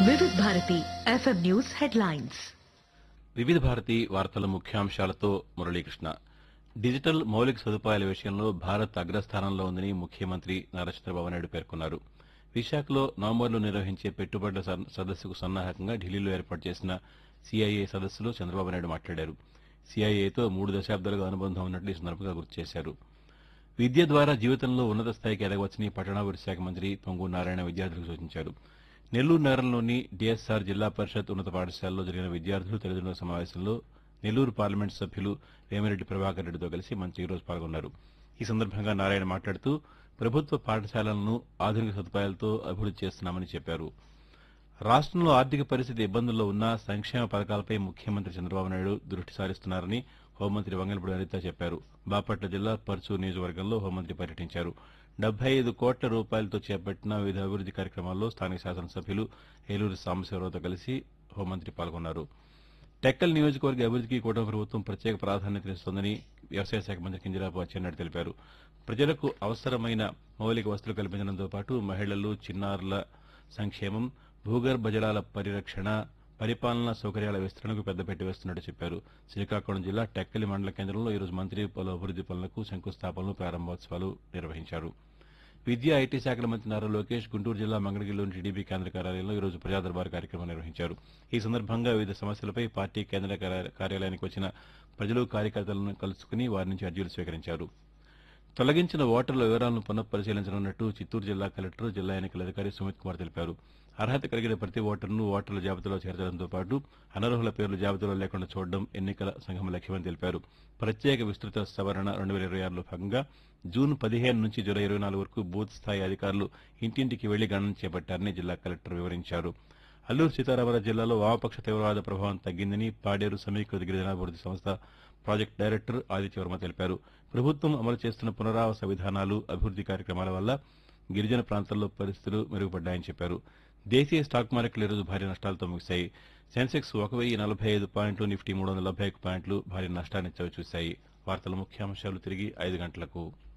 వివిధ Bharati FM news headlines వివిధ భారతి వార్తల ముఖ్యాంశాలతో మురళీకృష్ణ డిజిటల్ మౌలిక సదుపాయాల విషయంలో భారత్ అగ్రస్థానంలో ఉందని ముఖ్యమంత్రి నారా చంద్రబాబు నాయుడు పేర్కొన్నారు విశాఖలో నవంబర్లో నిర్వహించే పెట్టుబడుల సన్- సదస్సుకు సన్నాహకంగా ఢిల్లీలో ఏర్పాటు చేసిన సిఐఏ సదస్సులో చంద్రబాబు నాయుడు మాట్లాడారు సిఐఏతో మూడు దశాబ్దాలుగా అనుబంధం ఉన్నట్లు ఈ సందర్భంగా గుర్తు చేశారు విద్య ద్వారా జీవితంలో ఉన్నత స్థాయికి ఎదగవచ్చని పట్టణాభివృద్ధి శాఖ మంత్రి పొంగు నారాయణ విద్యార్థులకు సూచించారు నెల్లూరు నగరంలోని డిఎస్ఆర్ జిల్లా పరిషత్ ఉన్నత పాఠశాలలో జరిగిన విద్యార్థులు తల్లిదండ్రుల సమావేశంలో నెల్లూరు పార్లమెంటు సభ్యులు వేమిరెడ్డి ప్రభాకర్ రెడ్డితో కలిసి మంత్రి ఈరోజు పాల్గొన్నారు ఈ సందర్భంగా నారాయణ మాట్లాడుతూ ప్రభుత్వ పాఠశాలలను ఆధునిక సదుపాయాలతో అభివృద్ది చేస్తున్నామని చెప్పారు రాష్ట్రంలో ఆర్థిక పరిస్థితి ఇబ్బందుల్లో ఉన్నా సంక్షేమ పథకాలపై ముఖ్యమంత్రి చంద్రబాబు నాయుడు దృష్టి సారిస్తున్నారని హోంమంత్రి వంగలపూడి అనిత చెప్పారు బాపట్ల జిల్లా పర్చూరు నియోజకవర్గంలో హోంమంత్రి పర్యటించారు డెబ్బై ఐదు కోట్ల రూపాయలతో చేపట్టిన వివిధ అభివృద్ది కార్యక్రమాల్లో స్థానిక శాసనసభ్యులు ఏలూరు సాంబశివరావుతో కలిసి హోంమంత్రి పాల్గొన్నారు టెక్కల్ నియోజకవర్గ అభివృద్దికి కూటమి ప్రభుత్వం ప్రత్యేక ప్రాధాన్యతనిస్తోందని వ్యవసాయ శాఖ మంత్రి కింజరాపు అచ్చెన్నాయుడు తెలిపారు ప్రజలకు అవసరమైన మౌలిక వసతులు కల్పించడంతో పాటు మహిళలు చిన్నారుల సంక్షేమం భూగర్భ జలాల పరిరక్షణ పరిపాలనా సౌకర్యాల విస్తరణకు పెద్దపీట వేస్తున్నట్టు చెప్పారు శ్రీకాకుళం జిల్లా టెక్కలి మండల కేంద్రంలో ఈరోజు మంత్రి పలు అభివృద్ది పనులకు శంకుస్థాపనలు ప్రారంభోత్సవాలు నిర్వహించారు విద్యా ఐటీ శాఖల మంత్రి నారా లోకేష్ గుంటూరు జిల్లా మంగళగిరిలోని టీడీపీ కేంద్ర కార్యాలయంలో ఈరోజు ప్రజా దర్బార్ కార్యక్రమం నిర్వహించారు ఈ సందర్భంగా వివిధ సమస్యలపై పార్టీ కేంద్ర కార్య- కార్యాలయానికి వచ్చిన ప్రజలు కార్యకర్తలను కలుసుకుని వారి నుంచి అర్జీలు స్వీకరించారు తొలగించిన ఓటర్ల వివరాలను పునఃపరిశీలించనున్నట్టు చిత్తూరు జిల్లా కలెక్టర్ జిల్లా ఎన్నికల అధికారి సుమిత్ కుమార్ తెలిపారు అర్హత కలిగిన ప్రతి ఓటర్ను ఓటర్ల జాబితాలో చేర్చడంతో పాటు అనర్హుల పేర్లు జాబితాలో లేకుండా చూడడం ఎన్నికల సంఘం లక్ష్యమని తెలిపారు ప్రత్యేక విస్తృత సవరణ రెండు వేల ఇరవై ఆరులో భాగంగా జూన్ పదిహేను నుంచి జూలై ఇరవై నాలుగు వరకు బూత్ స్థాయి అధికారులు ఇంటింటికి వెళ్లి గణన చేపట్టారని జిల్లా కలెక్టర్ వివరించారు అల్లూరు సీతారామరాజు జిల్లాలో వామపక్ష తీవ్రవాద ప్రభావం తగ్గిందని పాడేరు సమీకృత గిరిజనాభివృద్ది సంస్థ ప్రాజెక్టు డైరెక్టర్ ఆదిత్యవర్మ తెలిపారు ప్రభుత్వం అమలు చేస్తున్న పునరావాస విధానాలు అభివృద్ది కార్యక్రమాల వల్ల గిరిజన ప్రాంతాల్లో పరిస్థితులు మెరుగుపడ్డాయని చెప్పారు దేశీయ స్టాక్ మార్కెట్లు ఈరోజు భారీ నష్టాలతో ముగిశాయి సెన్సెక్స్ ఒక వెయ్యి నలభై ఐదు పాయింట్లు నిఫ్టీ మూడు వందల డెబ్బై పాయింట్లు భారీ నష్టాన్ని చవిచూశాయి వార్తల ముఖ్యాంశాలు తిరిగి ఐదు గంటలకు